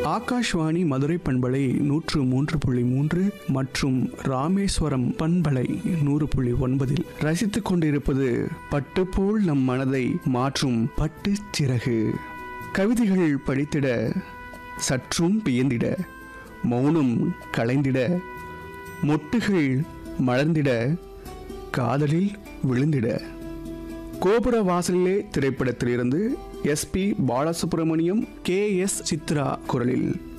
ஆகாஷ்வாணி மதுரை பண்பலை நூற்று மூன்று புள்ளி மூன்று மற்றும் ராமேஸ்வரம் பண்பலை நூறு புள்ளி ஒன்பதில் ரசித்துக் கொண்டிருப்பது பட்டுப்போல் நம் மனதை மாற்றும் பட்டுச் சிறகு கவிதைகள் படித்திட சற்றும் வியந்திட மௌனம் கலைந்திட மொட்டுகள் மலர்ந்திட காதலில் விழுந்திட கோபுர வாசலிலே திரைப்படத்திலிருந்து SP Balasubrahmanyam K S Chithra குரலில்